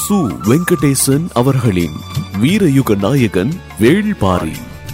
சு வெங்கடேசன் அவர்களின் வீரயுக நாயகன் வேள்பாரி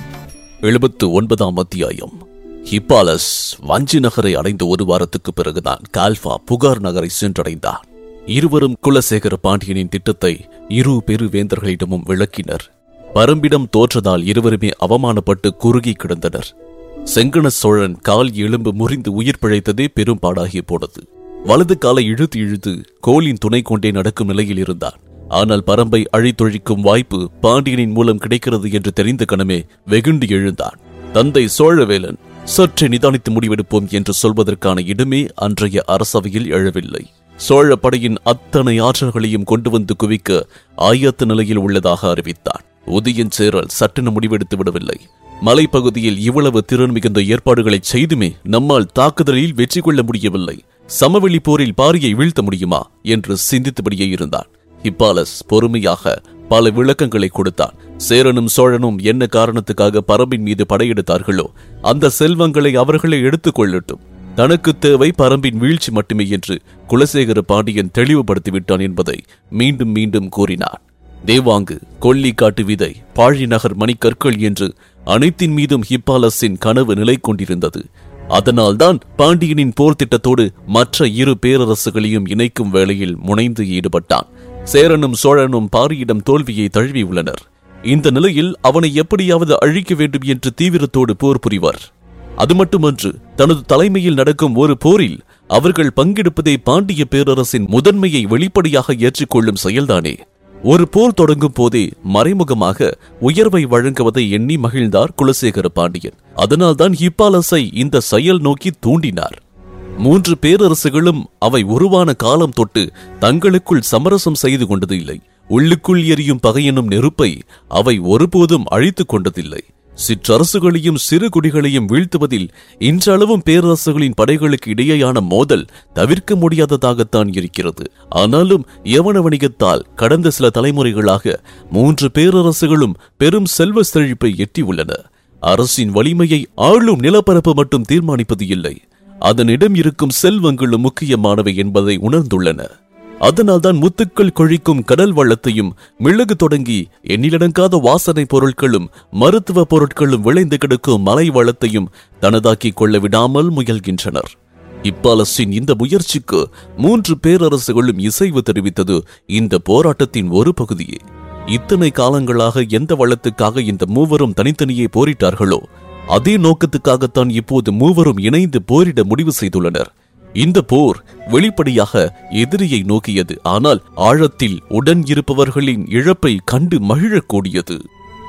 எழுபத்து ஒன்பதாம் அத்தியாயம் ஹிப்பாலஸ் வஞ்சி நகரை அடைந்த ஒரு வாரத்துக்கு பிறகுதான் கால்ஃபா புகார் நகரை சென்றடைந்தார் இருவரும் குலசேகர பாண்டியனின் திட்டத்தை இரு பெரு வேந்தர்களிடமும் விளக்கினர் பரம்பிடம் தோற்றதால் இருவருமே அவமானப்பட்டு குறுகி கிடந்தனர் செங்கன சோழன் கால் எலும்பு முறிந்து உயிர் பிழைத்ததே பெரும் பாடாகி போனது வலது காலை இழுத்து இழுத்து கோலின் துணை கொண்டே நடக்கும் நிலையில் இருந்தார் ஆனால் பரம்பை அழித்தொழிக்கும் வாய்ப்பு பாண்டியனின் மூலம் கிடைக்கிறது என்று தெரிந்த கணமே வெகுண்டு எழுந்தான் தந்தை சோழவேலன் சற்றே நிதானித்து முடிவெடுப்போம் என்று சொல்வதற்கான இடமே அன்றைய அரசவையில் எழவில்லை சோழ படையின் அத்தனை ஆற்றல்களையும் கொண்டு வந்து குவிக்க ஆயத்த நிலையில் உள்ளதாக அறிவித்தான் உதயன் சேரல் சட்டென முடிவெடுத்து விடவில்லை மலைப்பகுதியில் இவ்வளவு திறன் மிகுந்த ஏற்பாடுகளை செய்துமே நம்மால் தாக்குதலில் வெற்றி கொள்ள முடியவில்லை சமவெளி போரில் பாரியை வீழ்த்த முடியுமா என்று சிந்தித்தபடியே இருந்தான் ஹிப்பாலஸ் பொறுமையாக பல விளக்கங்களை கொடுத்தான் சேரனும் சோழனும் என்ன காரணத்துக்காக பரம்பின் மீது படையெடுத்தார்களோ அந்த செல்வங்களை அவர்களே எடுத்துக் கொள்ளட்டும் தனக்கு தேவை பரம்பின் வீழ்ச்சி மட்டுமே என்று குலசேகர பாண்டியன் தெளிவுபடுத்திவிட்டான் என்பதை மீண்டும் மீண்டும் கூறினான் தேவாங்கு கொல்லிக்காட்டு விதை பாழிநகர் மணிக்கற்கள் என்று அனைத்தின் மீதும் ஹிப்பாலஸின் கனவு நிலை கொண்டிருந்தது அதனால்தான் பாண்டியனின் போர் திட்டத்தோடு மற்ற இரு பேரரசுகளையும் இணைக்கும் வேளையில் முனைந்து ஈடுபட்டான் சேரனும் சோழனும் பாரியிடம் தோல்வியை தழுவியுள்ளனர் இந்த நிலையில் அவனை எப்படியாவது அழிக்க வேண்டும் என்று தீவிரத்தோடு போர் புரிவர் அது மட்டுமன்று தனது தலைமையில் நடக்கும் ஒரு போரில் அவர்கள் பங்கெடுப்பதே பாண்டிய பேரரசின் முதன்மையை வெளிப்படையாக ஏற்றுக்கொள்ளும் செயல்தானே ஒரு போர் தொடங்கும் போதே மறைமுகமாக உயர்வை வழங்குவதை எண்ணி மகிழ்ந்தார் குலசேகர பாண்டியன் அதனால்தான் ஹிப்பாலஸை இந்த செயல் நோக்கி தூண்டினார் மூன்று பேரரசுகளும் அவை உருவான காலம் தொட்டு தங்களுக்குள் சமரசம் செய்து கொண்டது இல்லை உள்ளுக்குள் எரியும் பகையெனும் நெருப்பை அவை ஒருபோதும் அழித்துக் கொண்டதில்லை சிற்றரசுகளையும் சிறு குடிகளையும் வீழ்த்துவதில் இன்றளவும் பேரரசுகளின் படைகளுக்கு இடையேயான மோதல் தவிர்க்க முடியாததாகத்தான் இருக்கிறது ஆனாலும் யவன வணிகத்தால் கடந்த சில தலைமுறைகளாக மூன்று பேரரசுகளும் பெரும் செல்வ செழிப்பை எட்டியுள்ளன அரசின் வலிமையை ஆளும் நிலப்பரப்பு மட்டும் தீர்மானிப்பது இல்லை அதனிடம் இருக்கும் செல்வங்களும் முக்கியமானவை என்பதை உணர்ந்துள்ளன அதனால்தான் முத்துக்கள் கொழிக்கும் கடல் வளத்தையும் மிளகு தொடங்கி எண்ணிலடங்காத வாசனை பொருட்களும் மருத்துவ பொருட்களும் விளைந்து கிடக்கும் மலை வளத்தையும் தனதாக்கிக் கொள்ள விடாமல் முயல்கின்றனர் இப்பாலஸின் இந்த முயற்சிக்கு மூன்று பேரரசுகளும் இசைவு தெரிவித்தது இந்த போராட்டத்தின் ஒரு பகுதியே இத்தனை காலங்களாக எந்த வளத்துக்காக இந்த மூவரும் தனித்தனியே போரிட்டார்களோ அதே நோக்கத்துக்காகத்தான் இப்போது மூவரும் இணைந்து போரிட முடிவு செய்துள்ளனர் இந்த போர் வெளிப்படையாக எதிரியை நோக்கியது ஆனால் ஆழத்தில் உடன் இருப்பவர்களின் இழப்பை கண்டு மகிழக்கூடியது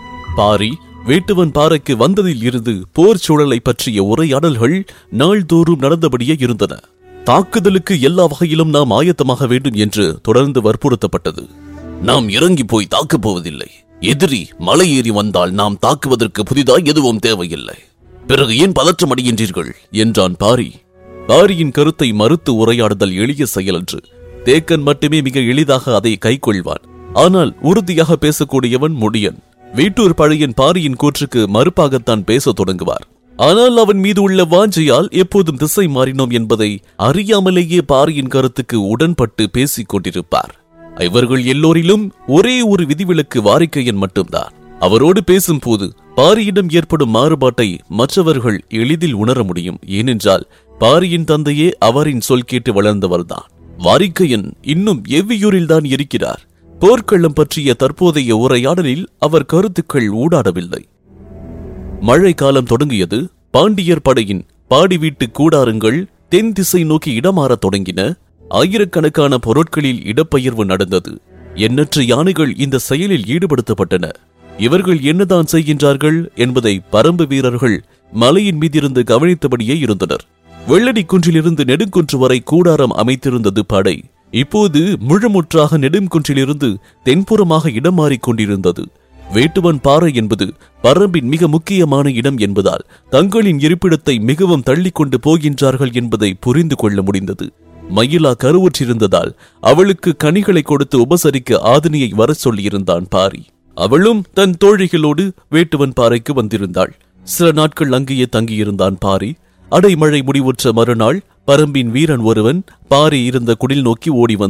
பாரி வேட்டுவன் பாறைக்கு வந்ததில் இருந்து போர் சூழலை பற்றிய உரையாடல்கள் நாள்தோறும் நடந்தபடியே இருந்தன தாக்குதலுக்கு எல்லா வகையிலும் நாம் ஆயத்தமாக வேண்டும் என்று தொடர்ந்து வற்புறுத்தப்பட்டது நாம் இறங்கி போய் தாக்கப் போவதில்லை எதிரி மலை ஏறி வந்தால் நாம் தாக்குவதற்கு புதிதாய் எதுவும் தேவையில்லை பிறகு ஏன் பதற்றம் அடைகின்றீர்கள் என்றான் பாரி பாரியின் கருத்தை மறுத்து உரையாடுதல் எளிய செயலன்று தேக்கன் மட்டுமே மிக எளிதாக அதை கைக்கொள்வான் ஆனால் உறுதியாக பேசக்கூடியவன் முடியன் வீட்டூர் பழையன் பாரியின் கூற்றுக்கு மறுப்பாகத்தான் பேசத் தொடங்குவார் ஆனால் அவன் மீது உள்ள வாஞ்சையால் எப்போதும் திசை மாறினோம் என்பதை அறியாமலேயே பாரியின் கருத்துக்கு உடன்பட்டு பேசிக் கொண்டிருப்பார் இவர்கள் எல்லோரிலும் ஒரே ஒரு விதிவிலக்கு வாரிக்கையன் மட்டும்தான் அவரோடு பேசும்போது பாரியிடம் ஏற்படும் மாறுபாட்டை மற்றவர்கள் எளிதில் உணர முடியும் ஏனென்றால் பாரியின் தந்தையே அவரின் சொல் கேட்டு வளர்ந்தவர்தான் வாரிக்கையன் இன்னும் எவ்வியூரில்தான் இருக்கிறார் போர்க்களம் பற்றிய தற்போதைய உரையாடலில் அவர் கருத்துக்கள் ஊடாடவில்லை மழை காலம் தொடங்கியது பாண்டியர் படையின் பாடி வீட்டு கூடாரங்கள் தென் திசை நோக்கி இடமாறத் தொடங்கின ஆயிரக்கணக்கான பொருட்களில் இடப்பெயர்வு நடந்தது எண்ணற்ற யானைகள் இந்த செயலில் ஈடுபடுத்தப்பட்டன இவர்கள் என்னதான் செய்கின்றார்கள் என்பதை பரம்பு வீரர்கள் மலையின் மீதிருந்து கவனித்தபடியே இருந்தனர் வெள்ளடி குன்றிலிருந்து நெடுங்குன்று வரை கூடாரம் அமைத்திருந்தது படை இப்போது முழுமுற்றாக நெடுங்குன்றிலிருந்து தென்புறமாக இடம் மாறிக் கொண்டிருந்தது வேட்டுவன் பாறை என்பது பரம்பின் மிக முக்கியமான இடம் என்பதால் தங்களின் இருப்பிடத்தை மிகவும் தள்ளிக் கொண்டு போகின்றார்கள் என்பதை புரிந்து கொள்ள முடிந்தது மயிலா கருவுற்றிருந்ததால் அவளுக்கு கனிகளை கொடுத்து உபசரிக்க ஆதினியை வர சொல்லியிருந்தான் பாரி அவளும் தன் தோழிகளோடு வேட்டுவன் பாறைக்கு வந்திருந்தாள் சில நாட்கள் அங்கேயே தங்கியிருந்தான் பாரி அடைமழை முடிவுற்ற மறுநாள் பரம்பின் வீரன் ஒருவன் பாரி இருந்த குடில் நோக்கி ஓடி வந்தான்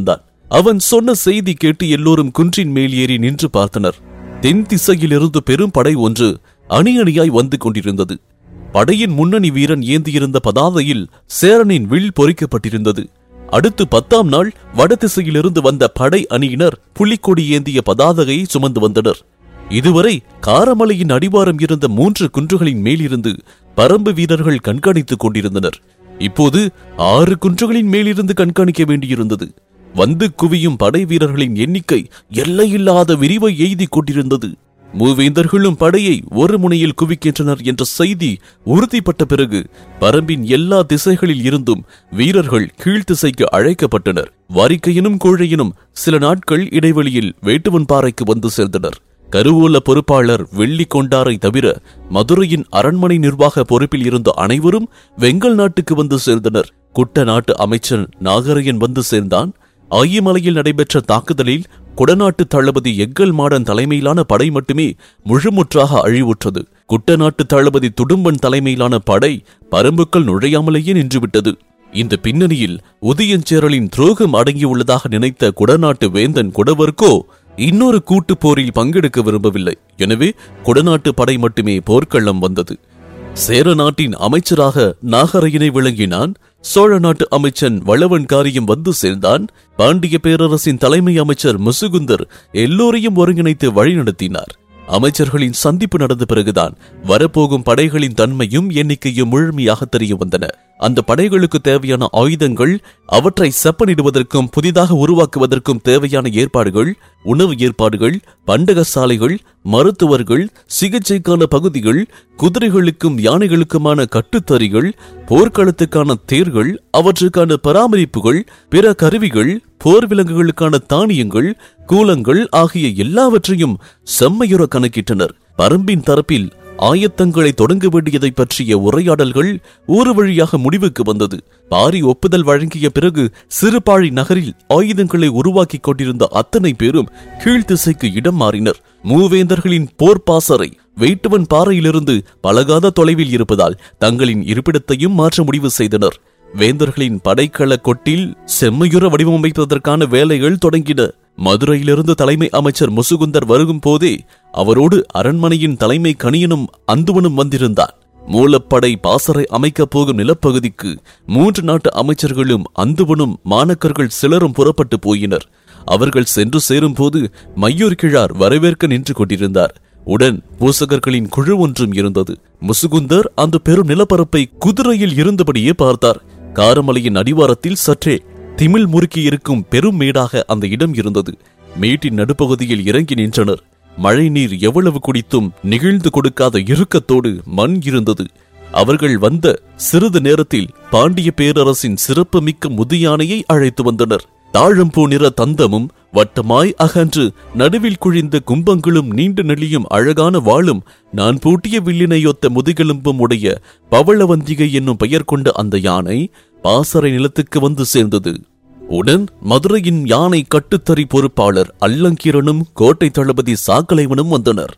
அவன் சொன்ன செய்தி கேட்டு எல்லோரும் குன்றின் மேல் ஏறி நின்று பார்த்தனர் தென் திசையிலிருந்து பெரும் படை ஒன்று அணி அணியாய் வந்து கொண்டிருந்தது படையின் முன்னணி வீரன் ஏந்தியிருந்த பதாதையில் சேரனின் வில் பொறிக்கப்பட்டிருந்தது அடுத்து பத்தாம் நாள் வடதிசையிலிருந்து வந்த படை அணியினர் புலிக்கொடி ஏந்திய பதாதையை சுமந்து வந்தனர் இதுவரை காரமலையின் அடிவாரம் இருந்த மூன்று குன்றுகளின் மேலிருந்து பரம்பு வீரர்கள் கண்காணித்துக் கொண்டிருந்தனர் இப்போது ஆறு குன்றுகளின் மேலிருந்து கண்காணிக்க வேண்டியிருந்தது வந்து குவியும் படை வீரர்களின் எண்ணிக்கை எல்லையில்லாத விரிவை எய்திக் கொண்டிருந்தது மூவேந்தர்களும் படையை ஒரு முனையில் குவிக்கின்றனர் என்ற செய்தி உறுதிப்பட்ட பிறகு பரம்பின் எல்லா திசைகளில் இருந்தும் வீரர்கள் கீழ்த்திசைக்கு அழைக்கப்பட்டனர் வாரிக்கையினும் கோழையினும் சில நாட்கள் இடைவெளியில் வேட்டுவன் பாறைக்கு வந்து சேர்ந்தனர் கருவூல பொறுப்பாளர் வெள்ளி கொண்டாரை தவிர மதுரையின் அரண்மனை நிர்வாக பொறுப்பில் இருந்த அனைவரும் வெங்கல் நாட்டுக்கு வந்து சேர்ந்தனர் குட்ட நாட்டு அமைச்சர் நாகரையன் வந்து சேர்ந்தான் ஆயிமலையில் நடைபெற்ற தாக்குதலில் குடநாட்டு தளபதி எக்கல் மாடன் தலைமையிலான படை மட்டுமே முழுமுற்றாக அழிவுற்றது குட்டநாட்டு தளபதி துடும்பன் தலைமையிலான படை பரம்புக்கள் நுழையாமலேயே நின்றுவிட்டது இந்த பின்னணியில் உதயஞ்சேரலின் துரோகம் அடங்கியுள்ளதாக நினைத்த குடநாட்டு வேந்தன் குடவர்க்கோ இன்னொரு கூட்டுப் போரில் பங்கெடுக்க விரும்பவில்லை எனவே குடநாட்டு படை மட்டுமே போர்க்களம் வந்தது சேர நாட்டின் அமைச்சராக நாகரையனை விளங்கினான் சோழ நாட்டு அமைச்சன் வளவன் காரியம் வந்து சேர்ந்தான் பாண்டிய பேரரசின் தலைமை அமைச்சர் முசுகுந்தர் எல்லோரையும் ஒருங்கிணைத்து வழிநடத்தினார் அமைச்சர்களின் சந்திப்பு நடந்த பிறகுதான் வரப்போகும் படைகளின் தன்மையும் எண்ணிக்கையும் முழுமையாக தெரிய வந்தன அந்த படைகளுக்கு தேவையான ஆயுதங்கள் அவற்றை செப்பனிடுவதற்கும் புதிதாக உருவாக்குவதற்கும் தேவையான ஏற்பாடுகள் உணவு ஏற்பாடுகள் பண்டக சாலைகள் மருத்துவர்கள் சிகிச்சைக்கான பகுதிகள் குதிரைகளுக்கும் யானைகளுக்குமான கட்டுத்தறிகள் போர்க்களத்துக்கான தேர்கள் அவற்றுக்கான பராமரிப்புகள் பிற கருவிகள் போர் விலங்குகளுக்கான தானியங்கள் கூலங்கள் ஆகிய எல்லாவற்றையும் செம்மையுற கணக்கிட்டனர் பரம்பின் தரப்பில் ஆயத்தங்களை தொடங்க வேண்டியதை பற்றிய உரையாடல்கள் ஊறு வழியாக முடிவுக்கு வந்தது பாரி ஒப்புதல் வழங்கிய பிறகு சிறுபாழி நகரில் ஆயுதங்களை உருவாக்கிக் கொண்டிருந்த அத்தனை பேரும் கீழ்த்திசைக்கு இடம் மாறினர் மூவேந்தர்களின் போர் பாசறை வேட்டுவன் பாறையிலிருந்து பழகாத தொலைவில் இருப்பதால் தங்களின் இருப்பிடத்தையும் மாற்ற முடிவு செய்தனர் வேந்தர்களின் படைக்கள கொட்டில் செம்மையுற வடிவமைப்பதற்கான வேலைகள் தொடங்கின மதுரையிலிருந்து தலைமை அமைச்சர் முசுகுந்தர் வருகும் போதே அவரோடு அரண்மனையின் தலைமை கணியனும் அந்துவனும் வந்திருந்தார் மூலப்படை பாசறை அமைக்கப் போகும் நிலப்பகுதிக்கு மூன்று நாட்டு அமைச்சர்களும் அந்துவனும் மாணக்கர்கள் சிலரும் புறப்பட்டு போயினர் அவர்கள் சென்று சேரும்போது மையூர் கிழார் வரவேற்க நின்று கொண்டிருந்தார் உடன் பூசகர்களின் குழு ஒன்றும் இருந்தது முசுகுந்தர் அந்த பெரும் நிலப்பரப்பை குதிரையில் இருந்தபடியே பார்த்தார் காரமலையின் அடிவாரத்தில் சற்றே திமில் முறுக்கி இருக்கும் பெரும் மேடாக அந்த இடம் இருந்தது மேட்டின் நடுப்பகுதியில் இறங்கி நின்றனர் மழை நீர் எவ்வளவு குடித்தும் நிகழ்ந்து கொடுக்காத இறுக்கத்தோடு மண் இருந்தது அவர்கள் வந்த சிறிது நேரத்தில் பாண்டிய பேரரசின் சிறப்புமிக்க முதியானையை அழைத்து வந்தனர் தாழம்பூ நிற தந்தமும் வட்டமாய் அகன்று நடுவில் குழிந்த கும்பங்களும் நீண்டு நெளியும் அழகான வாளும் நான் பூட்டிய வில்லினையொத்த முதுகெலும்பும் உடைய பவளவந்திகை என்னும் பெயர் கொண்ட அந்த யானை பாசறை நிலத்துக்கு வந்து சேர்ந்தது உடன் மதுரையின் யானை கட்டுத்தறி பொறுப்பாளர் அல்லங்கீரனும் கோட்டை தளபதி சாக்கலைவனும் வந்தனர்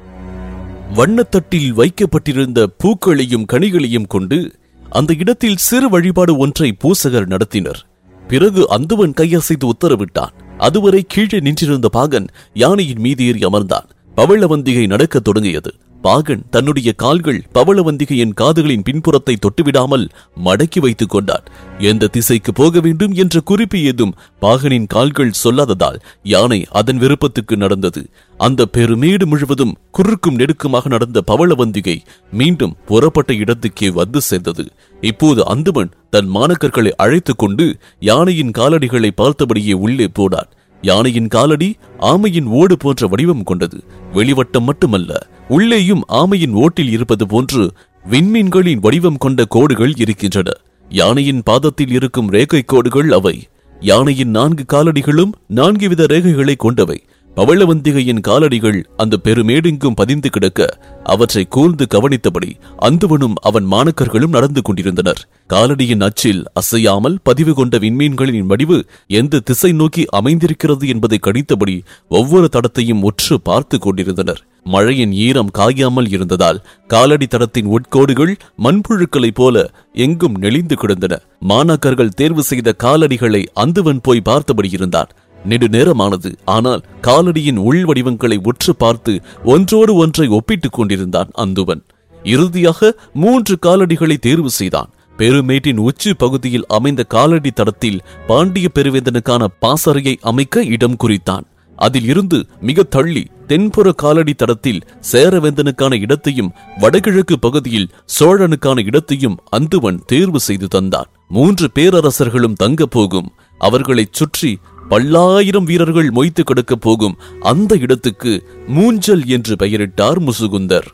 வண்ணத்தட்டில் வைக்கப்பட்டிருந்த பூக்களையும் கனிகளையும் கொண்டு அந்த இடத்தில் சிறு வழிபாடு ஒன்றை பூசகர் நடத்தினர் பிறகு அந்துவன் கையசைத்து உத்தரவிட்டான் அதுவரை கீழே நின்றிருந்த பாகன் யானையின் மீது ஏறி அமர்ந்தான் பவளவந்திகை நடக்கத் தொடங்கியது பாகன் தன்னுடைய கால்கள் பவளவந்திகையின் காதுகளின் பின்புறத்தை தொட்டுவிடாமல் மடக்கி வைத்துக் கொண்டான் எந்த திசைக்கு போக வேண்டும் என்ற குறிப்பு ஏதும் பாகனின் கால்கள் சொல்லாததால் யானை அதன் விருப்பத்துக்கு நடந்தது அந்த பெருமேடு முழுவதும் குறுக்கும் நெடுக்குமாக நடந்த பவளவந்திகை மீண்டும் புறப்பட்ட இடத்துக்கே வந்து சேர்ந்தது இப்போது அந்துமன் தன் மாணக்கர்களை அழைத்துக் கொண்டு யானையின் காலடிகளை பார்த்தபடியே உள்ளே போனான் யானையின் காலடி ஆமையின் ஓடு போன்ற வடிவம் கொண்டது வெளிவட்டம் மட்டுமல்ல உள்ளேயும் ஆமையின் ஓட்டில் இருப்பது போன்று விண்மீன்களின் வடிவம் கொண்ட கோடுகள் இருக்கின்றன யானையின் பாதத்தில் இருக்கும் ரேகை கோடுகள் அவை யானையின் நான்கு காலடிகளும் நான்கு வித ரேகைகளை கொண்டவை பவளவந்திகையின் காலடிகள் அந்த பெருமேடெங்கும் பதிந்து கிடக்க அவற்றை கூர்ந்து கவனித்தபடி அந்துவனும் அவன் மாணக்கர்களும் நடந்து கொண்டிருந்தனர் காலடியின் அச்சில் அசையாமல் பதிவு கொண்ட விண்மீன்களின் வடிவு எந்த திசை நோக்கி அமைந்திருக்கிறது என்பதை கணித்தபடி ஒவ்வொரு தடத்தையும் உற்று பார்த்து கொண்டிருந்தனர் மழையின் ஈரம் காயாமல் இருந்ததால் காலடி தடத்தின் உட்கோடுகள் மண்புழுக்களைப் போல எங்கும் நெளிந்து கிடந்தன மாணாக்கர்கள் தேர்வு செய்த காலடிகளை அந்துவன் போய் பார்த்தபடி இருந்தான் நெடுநேரமானது ஆனால் காலடியின் உள் வடிவங்களை உற்று பார்த்து ஒன்றோடு ஒன்றை ஒப்பிட்டுக் கொண்டிருந்தான் அந்துவன் இறுதியாக மூன்று காலடிகளை தேர்வு செய்தான் பெருமேட்டின் உச்சி பகுதியில் அமைந்த காலடி தடத்தில் பாண்டிய பெருவேந்தனுக்கான பாசறையை அமைக்க இடம் குறித்தான் அதில் இருந்து மிக தள்ளி தென்புற காலடி தடத்தில் சேரவேந்தனுக்கான இடத்தையும் வடகிழக்கு பகுதியில் சோழனுக்கான இடத்தையும் அந்துவன் தேர்வு செய்து தந்தான் மூன்று பேரரசர்களும் தங்க போகும் அவர்களைச் சுற்றி பல்லாயிரம் வீரர்கள் மொய்த்து கிடக்கப் போகும் அந்த இடத்துக்கு மூஞ்சல் என்று பெயரிட்டார் முசுகுந்தர்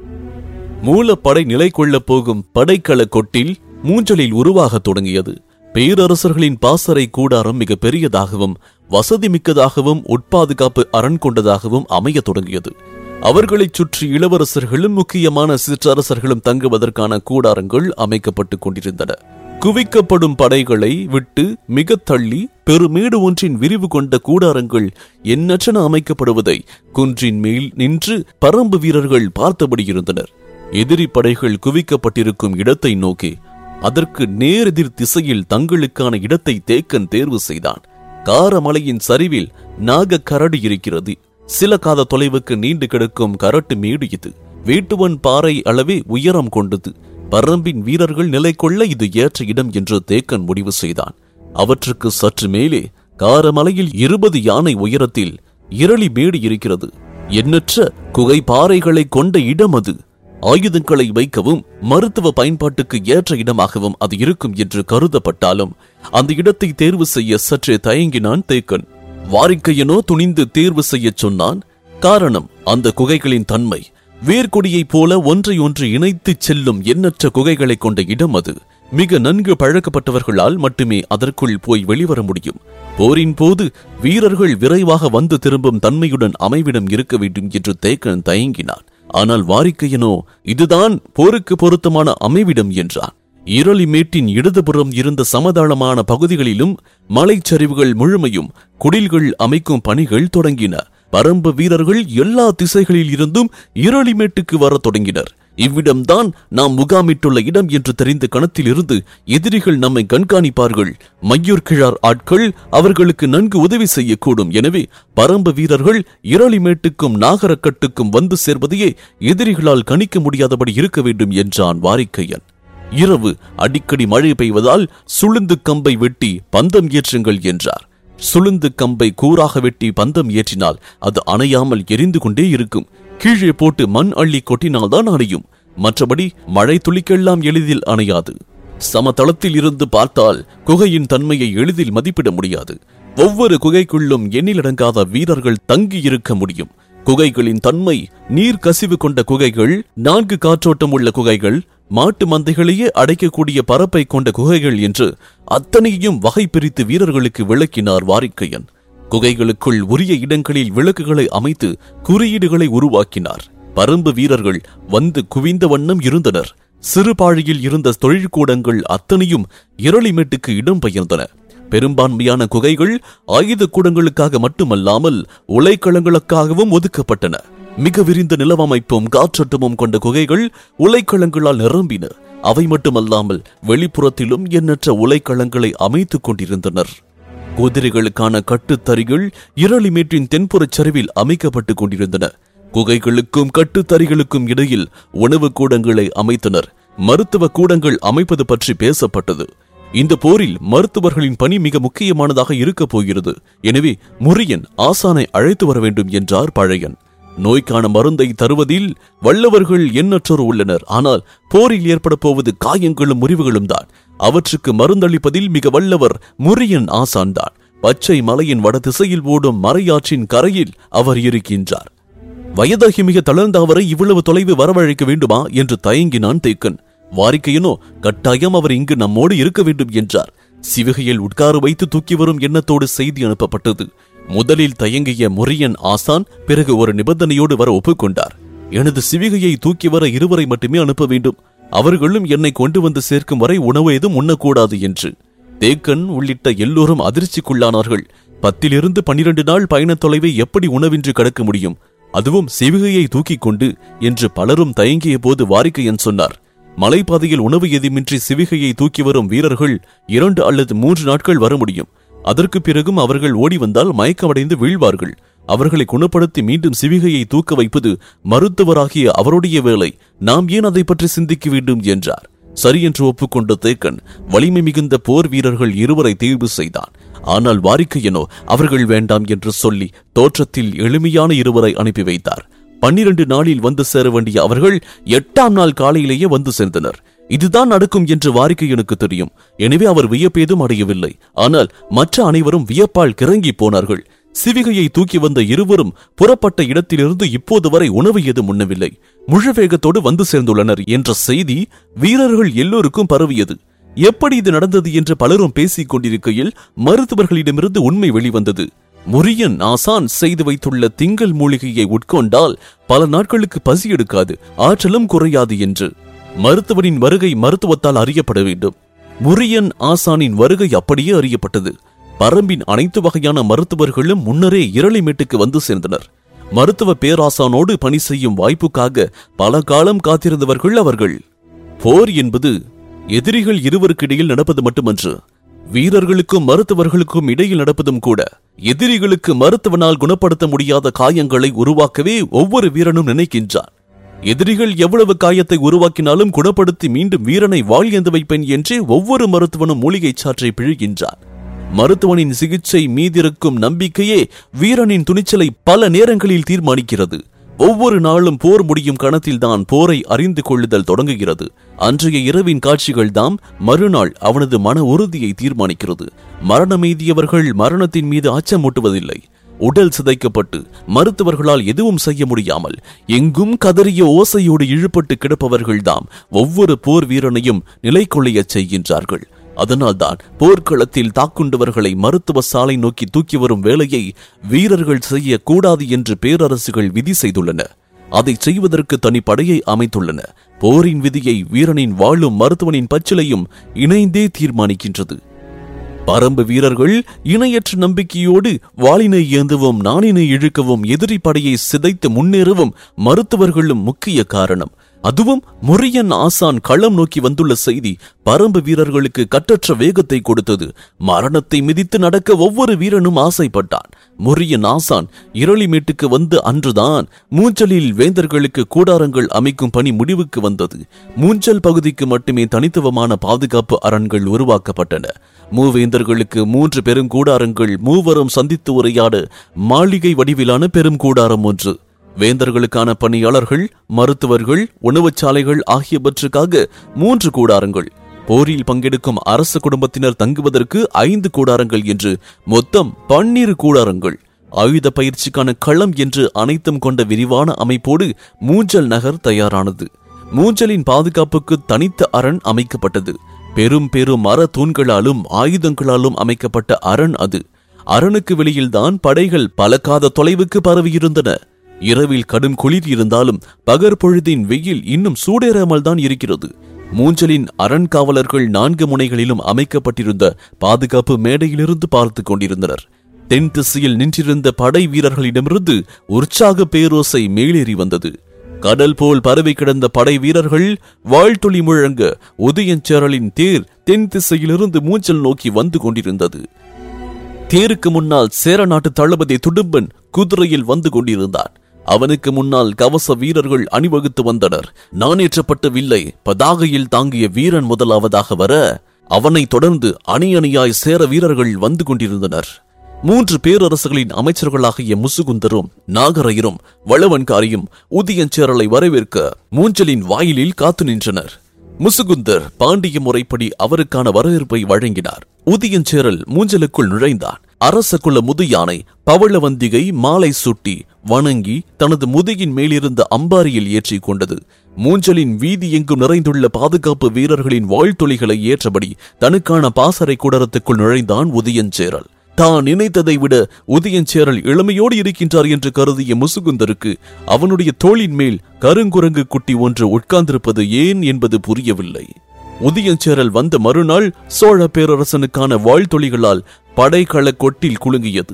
மூலப்படை நிலை கொள்ளப் போகும் படைக்கல கொட்டில் மூஞ்சலில் உருவாகத் தொடங்கியது பேரரசர்களின் பாசறை கூடாரம் மிக பெரியதாகவும் வசதி மிக்கதாகவும் உட்பாதுகாப்பு அரண் கொண்டதாகவும் அமையத் தொடங்கியது அவர்களைச் சுற்றி இளவரசர்களும் முக்கியமான சிற்றரசர்களும் தங்குவதற்கான கூடாரங்கள் அமைக்கப்பட்டுக் கொண்டிருந்தன குவிக்கப்படும் படைகளை விட்டு மிக தள்ளி பெருமேடு ஒன்றின் விரிவு கொண்ட கூடாரங்கள் எண்ணற்றன அமைக்கப்படுவதை குன்றின் மேல் நின்று பரம்பு வீரர்கள் பார்த்தபடி இருந்தனர் எதிரி படைகள் குவிக்கப்பட்டிருக்கும் இடத்தை நோக்கி அதற்கு நேரெதிர் திசையில் தங்களுக்கான இடத்தை தேக்கன் தேர்வு செய்தான் காரமலையின் சரிவில் நாக கரடு இருக்கிறது சில காத தொலைவுக்கு நீண்டு கிடக்கும் கரட்டு மேடு இது வேட்டுவன் பாறை அளவே உயரம் கொண்டது பரம்பின் வீரர்கள் நிலை கொள்ள இது ஏற்ற இடம் என்று தேக்கன் முடிவு செய்தான் அவற்றுக்கு சற்று மேலே காரமலையில் இருபது யானை உயரத்தில் இரளி மேடு இருக்கிறது எண்ணற்ற குகை பாறைகளை கொண்ட இடம் அது ஆயுதங்களை வைக்கவும் மருத்துவ பயன்பாட்டுக்கு ஏற்ற இடமாகவும் அது இருக்கும் என்று கருதப்பட்டாலும் அந்த இடத்தை தேர்வு செய்ய சற்றே தயங்கினான் தேக்கன் வாரிக்கையனோ துணிந்து தேர்வு செய்யச் சொன்னான் காரணம் அந்த குகைகளின் தன்மை வேர்க்கொடியைப் போல ஒன்றை ஒன்று இணைத்துச் செல்லும் எண்ணற்ற குகைகளை கொண்ட இடம் அது மிக நன்கு பழக்கப்பட்டவர்களால் மட்டுமே அதற்குள் போய் வெளிவர முடியும் போரின் போது வீரர்கள் விரைவாக வந்து திரும்பும் தன்மையுடன் அமைவிடம் இருக்க வேண்டும் என்று தேக்கன் தயங்கினான் ஆனால் வாரிக்கையனோ இதுதான் போருக்கு பொருத்தமான அமைவிடம் என்றான் இரளிமேட்டின் இடதுபுறம் இருந்த சமதளமான பகுதிகளிலும் மலைச்சரிவுகள் முழுமையும் குடில்கள் அமைக்கும் பணிகள் தொடங்கின பரம்பு வீரர்கள் எல்லா திசைகளில் இருந்தும் இரளிமேட்டுக்கு வரத் தொடங்கினர் இவ்விடம்தான் நாம் முகாமிட்டுள்ள இடம் என்று தெரிந்த கணத்தில் இருந்து எதிரிகள் நம்மை கண்காணிப்பார்கள் மையூர் கிழார் ஆட்கள் அவர்களுக்கு நன்கு உதவி செய்யக்கூடும் எனவே பரம்பு வீரர்கள் இரளிமேட்டுக்கும் நாகரக்கட்டுக்கும் வந்து சேர்வதையே எதிரிகளால் கணிக்க முடியாதபடி இருக்க வேண்டும் என்றான் வாரிக்கையன் இரவு அடிக்கடி மழை பெய்வதால் சுளுந்து கம்பை வெட்டி பந்தம் ஏற்றுங்கள் என்றார் சுளுந்து கம்பை கூறாக வெட்டி பந்தம் ஏற்றினால் அது அணையாமல் எரிந்து கொண்டே இருக்கும் கீழே போட்டு மண் அள்ளி கொட்டினால்தான் அணையும் மற்றபடி மழை துளிக்கெல்லாம் எளிதில் அணையாது சமதளத்தில் இருந்து பார்த்தால் குகையின் தன்மையை எளிதில் மதிப்பிட முடியாது ஒவ்வொரு குகைக்குள்ளும் எண்ணிலடங்காத வீரர்கள் தங்கி இருக்க முடியும் குகைகளின் தன்மை நீர் கசிவு கொண்ட குகைகள் நான்கு காற்றோட்டம் உள்ள குகைகள் மாட்டு மந்தைகளையே அடைக்கக்கூடிய பரப்பை கொண்ட குகைகள் என்று அத்தனையும் வகை பிரித்து வீரர்களுக்கு விளக்கினார் வாரிக்கையன் குகைகளுக்குள் உரிய இடங்களில் விளக்குகளை அமைத்து குறியீடுகளை உருவாக்கினார் பரம்பு வீரர்கள் வந்து குவிந்த வண்ணம் இருந்தனர் சிறுபாழியில் இருந்த தொழிற்கூடங்கள் அத்தனையும் இரளிமேட்டுக்கு இடம் பெயர்ந்தன பெரும்பான்மையான குகைகள் ஆயுத கூடங்களுக்காக மட்டுமல்லாமல் உலைக்களங்களுக்காகவும் ஒதுக்கப்பட்டன மிக விரிந்த நிலவமைப்பும் காற்றோட்டமும் கொண்ட குகைகள் உலைக்களங்களால் நிரம்பின அவை மட்டுமல்லாமல் வெளிப்புறத்திலும் எண்ணற்ற உலைக்களங்களை அமைத்துக் கொண்டிருந்தனர் குதிரைகளுக்கான கட்டுத்தறிகள் இரளிமேட்டின் தென்புறச் சரிவில் அமைக்கப்பட்டுக் கொண்டிருந்தன குகைகளுக்கும் கட்டுத்தறிகளுக்கும் இடையில் உணவு கூடங்களை அமைத்தனர் மருத்துவ கூடங்கள் அமைப்பது பற்றி பேசப்பட்டது இந்த போரில் மருத்துவர்களின் பணி மிக முக்கியமானதாக இருக்கப் போகிறது எனவே முரியன் ஆசானை அழைத்து வர வேண்டும் என்றார் பழையன் நோய்க்கான மருந்தை தருவதில் வல்லவர்கள் எண்ணற்றோர் உள்ளனர் ஆனால் போரில் ஏற்பட போவது காயங்களும் முறிவுகளும் தான் அவற்றுக்கு மருந்தளிப்பதில் மிக வல்லவர் முரியன் ஆசான் தான் பச்சை மலையின் வட திசையில் ஓடும் மறையாற்றின் கரையில் அவர் இருக்கின்றார் வயதாகி மிக தளர்ந்த அவரை இவ்வளவு தொலைவு வரவழைக்க வேண்டுமா என்று தயங்கினான் தேக்கன் வாரிக்கையனோ கட்டாயம் அவர் இங்கு நம்மோடு இருக்க வேண்டும் என்றார் சிவகையில் உட்கார வைத்து தூக்கி வரும் எண்ணத்தோடு செய்தி அனுப்பப்பட்டது முதலில் தயங்கிய முரியன் ஆசான் பிறகு ஒரு நிபந்தனையோடு வர ஒப்புக்கொண்டார் எனது சிவிகையை தூக்கி வர இருவரை மட்டுமே அனுப்ப வேண்டும் அவர்களும் என்னை கொண்டு வந்து சேர்க்கும் வரை உணவு ஏதும் உண்ணக்கூடாது என்று தேக்கன் உள்ளிட்ட எல்லோரும் அதிர்ச்சிக்குள்ளானார்கள் பத்திலிருந்து பன்னிரண்டு நாள் பயணத் தொலைவை எப்படி உணவின்றி கடக்க முடியும் அதுவும் சிவிகையை தூக்கிக் கொண்டு என்று பலரும் தயங்கிய போது வாரிக்கையன் சொன்னார் மலைப்பாதையில் உணவு எதுமின்றி சிவிகையை தூக்கி வரும் வீரர்கள் இரண்டு அல்லது மூன்று நாட்கள் வர முடியும் அதற்கு பிறகும் அவர்கள் ஓடி வந்தால் மயக்கமடைந்து வீழ்வார்கள் அவர்களை குணப்படுத்தி மீண்டும் சிவிகையை தூக்க வைப்பது மருத்துவராகிய அவருடைய வேலை நாம் ஏன் அதை பற்றி சிந்திக்க வேண்டும் என்றார் சரி என்று ஒப்புக்கொண்ட தேக்கன் வலிமை மிகுந்த போர் வீரர்கள் இருவரை தேர்வு செய்தான் ஆனால் வாரிக்கையனோ அவர்கள் வேண்டாம் என்று சொல்லி தோற்றத்தில் எளிமையான இருவரை அனுப்பி வைத்தார் பன்னிரண்டு நாளில் வந்து சேர வேண்டிய அவர்கள் எட்டாம் நாள் காலையிலேயே வந்து சேர்ந்தனர் இதுதான் நடக்கும் என்று வாரிக்கையனுக்கு தெரியும் எனவே அவர் வியப்பேதும் அடையவில்லை ஆனால் மற்ற அனைவரும் வியப்பால் கிறங்கி போனார்கள் சிவிகையை தூக்கி வந்த இருவரும் புறப்பட்ட இடத்திலிருந்து இப்போது வரை உணவு ஏதும் உண்ணவில்லை முழு வேகத்தோடு வந்து சேர்ந்துள்ளனர் என்ற செய்தி வீரர்கள் எல்லோருக்கும் பரவியது எப்படி இது நடந்தது என்று பலரும் பேசிக் கொண்டிருக்கையில் மருத்துவர்களிடமிருந்து உண்மை வெளிவந்தது முரியன் ஆசான் செய்து வைத்துள்ள திங்கள் மூலிகையை உட்கொண்டால் பல நாட்களுக்கு பசி எடுக்காது ஆற்றலும் குறையாது என்று மருத்துவரின் வருகை மருத்துவத்தால் அறியப்பட வேண்டும் முரியன் ஆசானின் வருகை அப்படியே அறியப்பட்டது பரம்பின் அனைத்து வகையான மருத்துவர்களும் முன்னரே இரளிமேட்டுக்கு வந்து சேர்ந்தனர் மருத்துவ பேராசானோடு பணி செய்யும் வாய்ப்புக்காக பல காலம் காத்திருந்தவர்கள் அவர்கள் போர் என்பது எதிரிகள் இருவருக்கிடையில் நடப்பது மட்டுமன்று வீரர்களுக்கும் மருத்துவர்களுக்கும் இடையில் நடப்பதும் கூட எதிரிகளுக்கு மருத்துவனால் குணப்படுத்த முடியாத காயங்களை உருவாக்கவே ஒவ்வொரு வீரனும் நினைக்கின்றான் எதிரிகள் எவ்வளவு காயத்தை உருவாக்கினாலும் குணப்படுத்தி மீண்டும் வீரனை வாழ்ந்து வைப்பேன் என்றே ஒவ்வொரு மருத்துவனும் மூலிகை சாற்றை பிழிகின்றான் மருத்துவனின் சிகிச்சை மீதிருக்கும் நம்பிக்கையே வீரனின் துணிச்சலை பல நேரங்களில் தீர்மானிக்கிறது ஒவ்வொரு நாளும் போர் முடியும் கணத்தில்தான் போரை அறிந்து கொள்ளுதல் தொடங்குகிறது அன்றைய இரவின் காட்சிகள் தாம் மறுநாள் அவனது மன உறுதியை தீர்மானிக்கிறது மரணமெய்தியவர்கள் மரணத்தின் மீது அச்சமூட்டுவதில்லை உடல் சிதைக்கப்பட்டு மருத்துவர்களால் எதுவும் செய்ய முடியாமல் எங்கும் கதறிய ஓசையோடு இழுபட்டு கிடப்பவர்கள்தாம் ஒவ்வொரு போர் வீரனையும் நிலை கொள்ளையச் செய்கின்றார்கள் அதனால்தான் போர்க்களத்தில் தாக்குண்டவர்களை மருத்துவ சாலை நோக்கி தூக்கி வரும் வேலையை வீரர்கள் செய்ய கூடாது என்று பேரரசுகள் விதி செய்துள்ளன அதை செய்வதற்கு தனி படையை அமைத்துள்ளன போரின் விதியை வீரனின் வாழும் மருத்துவனின் பச்சிலையும் இணைந்தே தீர்மானிக்கின்றது பரம்பு வீரர்கள் இணையற்ற நம்பிக்கையோடு வாளினை ஏந்தவும் நாணினை இழுக்கவும் எதிரி படையை சிதைத்து முன்னேறவும் மருத்துவர்களும் முக்கிய காரணம் அதுவும் முரியன் ஆசான் களம் நோக்கி வந்துள்ள செய்தி பரம்பு வீரர்களுக்கு கட்டற்ற வேகத்தை கொடுத்தது மரணத்தை மிதித்து நடக்க ஒவ்வொரு வீரனும் ஆசைப்பட்டான் முரியன் ஆசான் இரளிமேட்டுக்கு வந்து அன்றுதான் மூஞ்சலில் வேந்தர்களுக்கு கூடாரங்கள் அமைக்கும் பணி முடிவுக்கு வந்தது மூஞ்சல் பகுதிக்கு மட்டுமே தனித்துவமான பாதுகாப்பு அரண்கள் உருவாக்கப்பட்டன மூவேந்தர்களுக்கு மூன்று பெருங்கூடாரங்கள் மூவரும் சந்தித்து உரையாட மாளிகை வடிவிலான பெருங்கூடாரம் ஒன்று வேந்தர்களுக்கான பணியாளர்கள் மருத்துவர்கள் உணவுச்சாலைகள் ஆகியவற்றுக்காக மூன்று கூடாரங்கள் போரில் பங்கெடுக்கும் அரச குடும்பத்தினர் தங்குவதற்கு ஐந்து கூடாரங்கள் என்று மொத்தம் பன்னிரு கூடாரங்கள் ஆயுத பயிற்சிக்கான களம் என்று அனைத்தும் கொண்ட விரிவான அமைப்போடு மூஞ்சல் நகர் தயாரானது மூஞ்சலின் பாதுகாப்புக்கு தனித்த அரண் அமைக்கப்பட்டது பெரும் பெரும் மர தூண்களாலும் ஆயுதங்களாலும் அமைக்கப்பட்ட அரண் அது அரணுக்கு வெளியில்தான் படைகள் பலகாத தொலைவுக்கு பரவியிருந்தன இரவில் கடும் குளிர் இருந்தாலும் பகற்பொழுதின் வெயில் இன்னும் சூடேறாமல் தான் இருக்கிறது மூஞ்சலின் அரண் காவலர்கள் நான்கு முனைகளிலும் அமைக்கப்பட்டிருந்த பாதுகாப்பு மேடையிலிருந்து பார்த்து கொண்டிருந்தனர் தென் திசையில் நின்றிருந்த படை வீரர்களிடமிருந்து உற்சாக பேரோசை மேலேறி வந்தது கடல் போல் பரவி கிடந்த படை வீரர்கள் வாழ்த்துளி முழங்க உதயஞ்சேரலின் தேர் தென் திசையிலிருந்து மூஞ்சல் நோக்கி வந்து கொண்டிருந்தது தேருக்கு முன்னால் சேர நாட்டு தளபதி துடும்பன் குதிரையில் வந்து கொண்டிருந்தான் அவனுக்கு முன்னால் கவச வீரர்கள் அணிவகுத்து வந்தனர் நானேற்றப்பட்ட வில்லை பதாகையில் தாங்கிய வீரன் முதலாவதாக வர அவனைத் தொடர்ந்து அணி அணியாய் சேர வீரர்கள் வந்து கொண்டிருந்தனர் மூன்று பேரரசுகளின் அமைச்சர்களாகிய முசுகுந்தரும் நாகரையரும் வளவன்காரியும் உதயஞ்சேரலை வரவேற்க மூஞ்சலின் வாயிலில் காத்து நின்றனர் முசுகுந்தர் பாண்டிய முறைப்படி அவருக்கான வரவேற்பை வழங்கினார் உதயஞ்சேரல் மூஞ்சலுக்குள் நுழைந்தான் அரச குல முதுயானை பவளவந்திகை மாலை சுட்டி வணங்கி தனது முதுகின் மேலிருந்த அம்பாரியில் ஏற்றிக் கொண்டது மூஞ்சலின் வீதி எங்கும் நிறைந்துள்ள பாதுகாப்பு வீரர்களின் வாழ்த்தொழிகளை ஏற்றபடி தனக்கான பாசறை கூடரத்துக்குள் நுழைந்தான் உதயஞ்சேரல் தான் நினைத்ததை விட உதயஞ்சேரல் இளமையோடு இருக்கின்றார் என்று கருதிய முசுகுந்தருக்கு அவனுடைய தோளின் மேல் கருங்குரங்கு குட்டி ஒன்று உட்கார்ந்திருப்பது ஏன் என்பது புரியவில்லை உதயஞ்சேரல் வந்த மறுநாள் சோழ பேரரசனுக்கான வாழ்த்தொழிகளால் படைகள கொட்டில் குலுங்கியது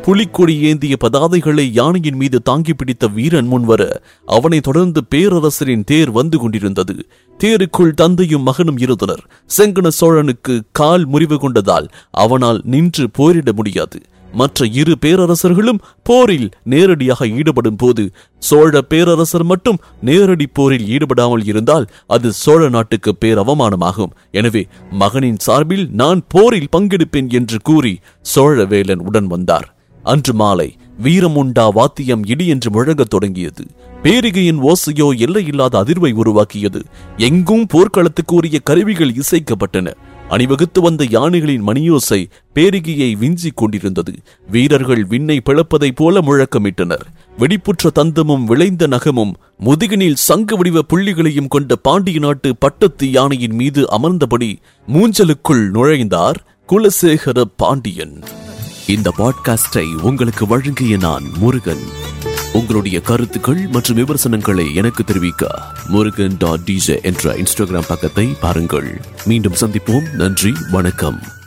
புலிக்கொடி ஏந்திய பதாதைகளை யானையின் மீது தாங்கி பிடித்த வீரன் முன்வர அவனை தொடர்ந்து பேரரசரின் தேர் வந்து கொண்டிருந்தது தேருக்குள் தந்தையும் மகனும் இருந்தனர் செங்கன சோழனுக்கு கால் முறிவு கொண்டதால் அவனால் நின்று போரிட முடியாது மற்ற இரு பேரரசர்களும் போரில் நேரடியாக ஈடுபடும் போது சோழ பேரரசர் மட்டும் நேரடி போரில் ஈடுபடாமல் இருந்தால் அது சோழ நாட்டுக்கு பேரவமானமாகும் எனவே மகனின் சார்பில் நான் போரில் பங்கெடுப்பேன் என்று கூறி சோழவேலன் உடன் வந்தார் அன்று மாலை வீரமுண்டா வாத்தியம் இடி என்று முழங்கத் தொடங்கியது பேரிகையின் ஓசையோ எல்லையில்லாத அதிர்வை உருவாக்கியது எங்கும் போர்க்களத்துக்கு உரிய கருவிகள் இசைக்கப்பட்டன அணிவகுத்து வந்த யானைகளின் மணியோசை பேரிகையை விஞ்சிக் கொண்டிருந்தது வீரர்கள் விண்ணை பிளப்பதைப் போல முழக்கமிட்டனர் வெடிப்புற்ற தந்தமும் விளைந்த நகமும் முதுகினில் சங்கு வடிவ புள்ளிகளையும் கொண்ட பாண்டிய நாட்டு பட்டத்து யானையின் மீது அமர்ந்தபடி மூஞ்சலுக்குள் நுழைந்தார் குலசேகர பாண்டியன் இந்த பாட்காஸ்டை உங்களுக்கு வழங்கிய நான் முருகன் உங்களுடைய கருத்துக்கள் மற்றும் விமர்சனங்களை எனக்கு தெரிவிக்க முருகன் டாட் டிஜே என்ற இன்ஸ்டாகிராம் பக்கத்தை பாருங்கள் மீண்டும் சந்திப்போம் நன்றி வணக்கம்